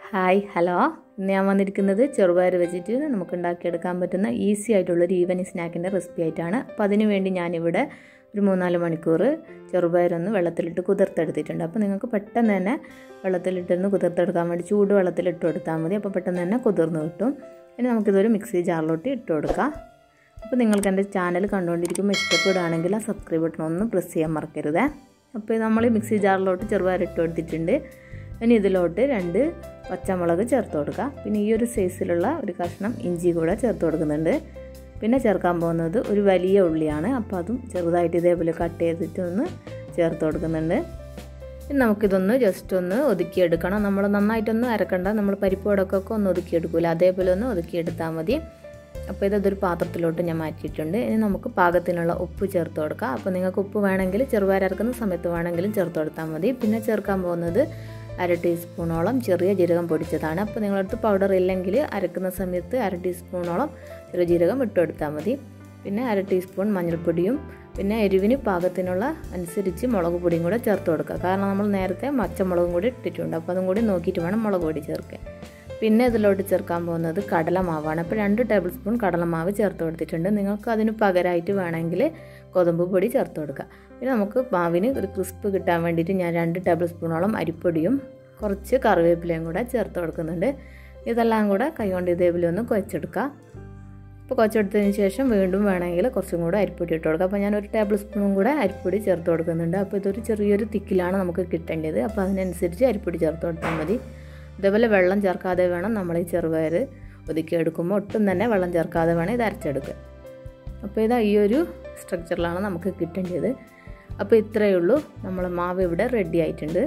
hi hello ഇന്ന് ഞാൻ വന്നിരിക്കുന്നത് ചെറുപയർ വെച്ചിട്ട് നമുക്ക് ഉണ്ടാക്കിയെടുക്കാൻ പറ്റുന്ന ഈസി ആയിട്ടുള്ളൊരു ഈവനിങ് സ്നാക്കിൻ്റെ റെസിപ്പി ആയിട്ടാണ് അപ്പോൾ അതിന് വേണ്ടി ഞാനിവിടെ ഒരു മൂന്നാല് മണിക്കൂർ ചെറുപയറൊന്ന് വെള്ളത്തിലിട്ട് കുതിർത്തെടുത്തിട്ടുണ്ട് അപ്പോൾ നിങ്ങൾക്ക് പെട്ടെന്ന് തന്നെ വെള്ളത്തിലിട്ടൊന്ന് കുതിർത്തെടുക്കാൻ വേണ്ടി ചൂട് വെള്ളത്തിലിട്ട് കൊടുത്താൽ മതി അപ്പോൾ പെട്ടെന്ന് തന്നെ കുതിർന്ന് കിട്ടും ഇനി നമുക്കിതൊരു മിക്സി ജാറിലോട്ട് ഇട്ട് കൊടുക്കാം അപ്പോൾ നിങ്ങൾക്ക് എൻ്റെ ചാനൽ കണ്ടുകൊണ്ടിരിക്കുമ്പോൾ ഇഷ്ടപ്പെടുകയാണെങ്കിൽ ആ സബ്സ്ക്രൈബ് ബട്ടൺ ഒന്ന് പ്രസ് ചെയ്യാൻ മറക്കരുതേ അപ്പോൾ നമ്മൾ മിക്സി ജാറിലോട്ട് ചെറുപയർ ഇട്ട് കൊടുത്തിട്ടുണ്ട് ഇനി ഇതിലോട്ട് രണ്ട് പച്ചമുളക് ചേർത്ത് കൊടുക്കുക പിന്നെ ഈ ഒരു സൈസിലുള്ള ഒരു കഷ്ണം ഇഞ്ചി കൂടെ ചേർത്ത് കൊടുക്കുന്നുണ്ട് പിന്നെ ചേർക്കാൻ പോകുന്നത് ഒരു വലിയ ഉള്ളിയാണ് അപ്പോൾ അതും ചെറുതായിട്ട് ഇതേപോലെ കട്ട് ചെയ്തിട്ട് ഒന്ന് ചേർത്ത് കൊടുക്കുന്നുണ്ട് പിന്നെ നമുക്കിതൊന്ന് ജസ്റ്റ് ഒന്ന് ഒതുക്കിയെടുക്കണം നമ്മൾ നന്നായിട്ടൊന്ന് അരക്കണ്ട നമ്മൾ പരിപ്പോടൊക്കെ ഒന്ന് ഒതുക്കിയെടുക്കില്ല അതേപോലെ ഒന്ന് ഒതുക്കിയെടുത്താൽ മതി അപ്പോൾ ഇതൊരു പാത്രത്തിലോട്ട് ഞാൻ മാറ്റിയിട്ടുണ്ട് ഇനി നമുക്ക് പാകത്തിനുള്ള ഉപ്പ് ചേർത്ത് കൊടുക്കാം അപ്പോൾ നിങ്ങൾക്ക് ഉപ്പ് വേണമെങ്കിൽ ചെറുപയർ അരക്കുന്ന സമയത്ത് വേണമെങ്കിലും ചേർത്ത് കൊടുത്താൽ മതി പിന്നെ ചേർക്കാൻ പോകുന്നത് അര ടീസ്പൂണോളം ചെറിയ ജീരകം പൊടിച്ചതാണ് അപ്പോൾ നിങ്ങളടുത്ത് പൗഡർ ഇല്ലെങ്കിൽ അരക്കുന്ന സമയത്ത് അര ടീസ്പൂണോളം ചെറിയ ജീരകം ഇട്ട് കൊടുത്താൽ മതി പിന്നെ അര ടീസ്പൂൺ മഞ്ഞൾപ്പൊടിയും പിന്നെ എരിവിന് പാകത്തിനുള്ള അനുസരിച്ച് മുളക് പൊടിയും കൂടെ ചേർത്ത് കൊടുക്കുക കാരണം നമ്മൾ നേരത്തെ പച്ചമുളകും കൂടി ഇട്ടിട്ടുണ്ട് അപ്പോൾ അതും കൂടി നോക്കിയിട്ട് വേണം മുളക് പൊടി ചേർക്കാൻ പിന്നെ ഇതിലോട്ട് ചേർക്കാൻ പോകുന്നത് കടലമാവാണ് അപ്പോൾ രണ്ട് ടേബിൾ സ്പൂൺ കടലമാവ് ചേർത്ത് കൊടുത്തിട്ടുണ്ട് നിങ്ങൾക്ക് അതിന് പകരമായിട്ട് വേണമെങ്കിൽ ഗോതമ്പ് പൊടി ചേർത്ത് കൊടുക്കുക പിന്നെ നമുക്ക് മാവിന് ഒരു ക്രിസ്പ് കിട്ടാൻ വേണ്ടിയിട്ട് ഞാൻ രണ്ട് ടേബിൾ സ്പൂണോളം അരിപ്പൊടിയും കുറച്ച് കറിവേപ്പിലയും കൂടെ ചേർത്ത് കൊടുക്കുന്നുണ്ട് ഇതെല്ലാം കൂടെ കൈകൊണ്ട് ഇതേപോലെ ഒന്ന് കുഴച്ചെടുക്കുക അപ്പോൾ കുഴച്ചെടുത്തതിന് ശേഷം വീണ്ടും വേണമെങ്കിൽ കുറച്ചും കൂടെ അരിപ്പൊടി ഇട്ട് കൊടുക്കുക അപ്പോൾ ഞാൻ ഒരു ടേബിൾ സ്പൂണും കൂടെ അരിപ്പൊടി ചേർത്ത് കൊടുക്കുന്നുണ്ട് അപ്പോൾ ഇതൊരു ചെറിയൊരു തിക്കിലാണ് നമുക്ക് കിട്ടേണ്ടത് അപ്പോൾ അതിനനുസരിച്ച് അരിപ്പൊടി ചേർത്ത് കൊടുത്താൽ മതി ഇതേപോലെ വെള്ളം ചേർക്കാതെ വേണം നമ്മൾ ഈ ചെറുപയർ ഒതുക്കിയെടുക്കുമ്പോൾ ഒട്ടും തന്നെ വെള്ളം ചേർക്കാതെ വേണം ഇത് അരച്ചെടുക്കുക അപ്പോൾ ഇതാ ഈ ഒരു സ്ട്രക്ചറിലാണ് നമുക്ക് കിട്ടേണ്ടത് അപ്പോൾ ഇത്രയേ ഉള്ളൂ നമ്മൾ മാവ് ഇവിടെ റെഡി ആയിട്ടുണ്ട്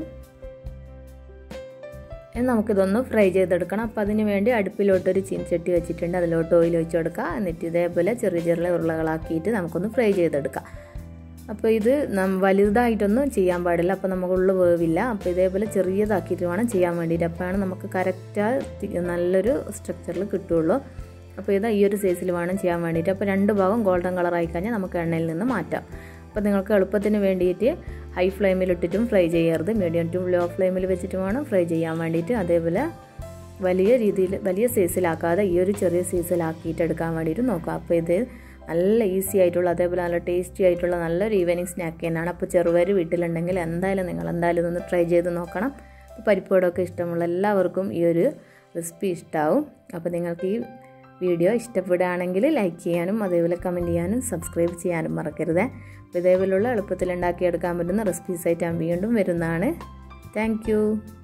ഇനി നമുക്കിതൊന്ന് ഫ്രൈ ചെയ്തെടുക്കണം അപ്പോൾ അതിന് വേണ്ടി അടുപ്പിലോട്ടൊരു ചീൻചട്ടി വെച്ചിട്ടുണ്ട് അതിലോട്ട് ഓയിൽ ഒഴിച്ച് കൊടുക്കുക എന്നിട്ട് ഇതേപോലെ ചെറിയ ചെറിയ ഉരുളകളാക്കിയിട്ട് നമുക്കൊന്ന് ഫ്രൈ ചെയ്തെടുക്കാം അപ്പോൾ ഇത് വലുതായിട്ടൊന്നും ചെയ്യാൻ പാടില്ല അപ്പോൾ നമുക്കുള്ള വേവില്ല അപ്പോൾ ഇതേപോലെ ചെറിയതാക്കിയിട്ട് വേണം ചെയ്യാൻ വേണ്ടിയിട്ട് അപ്പോഴാണ് നമുക്ക് കറക്റ്റ് നല്ലൊരു സ്ട്രക്ചറിൽ കിട്ടുള്ളൂ അപ്പോൾ ഇത് ഈ ഒരു സൈസിൽ വേണം ചെയ്യാൻ വേണ്ടിയിട്ട് അപ്പോൾ രണ്ട് ഭാഗം ഗോൾഡൻ കളർ ആയി കഴിഞ്ഞാൽ നമുക്ക് എണ്ണയിൽ നിന്ന് മാറ്റാം അപ്പോൾ നിങ്ങൾക്ക് എളുപ്പത്തിന് വേണ്ടിയിട്ട് ഹൈ ഫ്ലെയിമിലിട്ടിട്ടും ഫ്രൈ ചെയ്യരുത് മീഡിയം ടു ലോ ഫ്ലെയിമിൽ വെച്ചിട്ട് വേണം ഫ്രൈ ചെയ്യാൻ വേണ്ടിയിട്ട് അതേപോലെ വലിയ രീതിയിൽ വലിയ സൈസിലാക്കാതെ ഈ ഒരു ചെറിയ സൈസിലാക്കിയിട്ട് എടുക്കാൻ വേണ്ടിയിട്ട് നോക്കുക അപ്പോൾ ഇത് നല്ല ഈസി ആയിട്ടുള്ള അതേപോലെ നല്ല ടേസ്റ്റി ആയിട്ടുള്ള നല്ലൊരു ഈവനിങ് സ്നാക്ക് തന്നെയാണ് അപ്പോൾ ചെറുപയർ വീട്ടിലുണ്ടെങ്കിൽ എന്തായാലും നിങ്ങൾ എന്തായാലും ഇതൊന്ന് ട്രൈ ചെയ്ത് നോക്കണം പരിപ്പോടൊക്കെ ഇഷ്ടമുള്ള എല്ലാവർക്കും ഈ ഒരു റെസിപ്പി ഇഷ്ടമാവും അപ്പോൾ നിങ്ങൾക്ക് ഈ വീഡിയോ ഇഷ്ടപ്പെടുകയാണെങ്കിൽ ലൈക്ക് ചെയ്യാനും അതേപോലെ കമൻറ്റ് ചെയ്യാനും സബ്സ്ക്രൈബ് ചെയ്യാനും മറക്കരുത് അപ്പോൾ ഇതേപോലുള്ള എളുപ്പത്തിൽ ഉണ്ടാക്കിയെടുക്കാൻ പറ്റുന്ന റെസിപ്പീസായിട്ട് ഞാൻ വീണ്ടും വരുന്നതാണ് താങ്ക്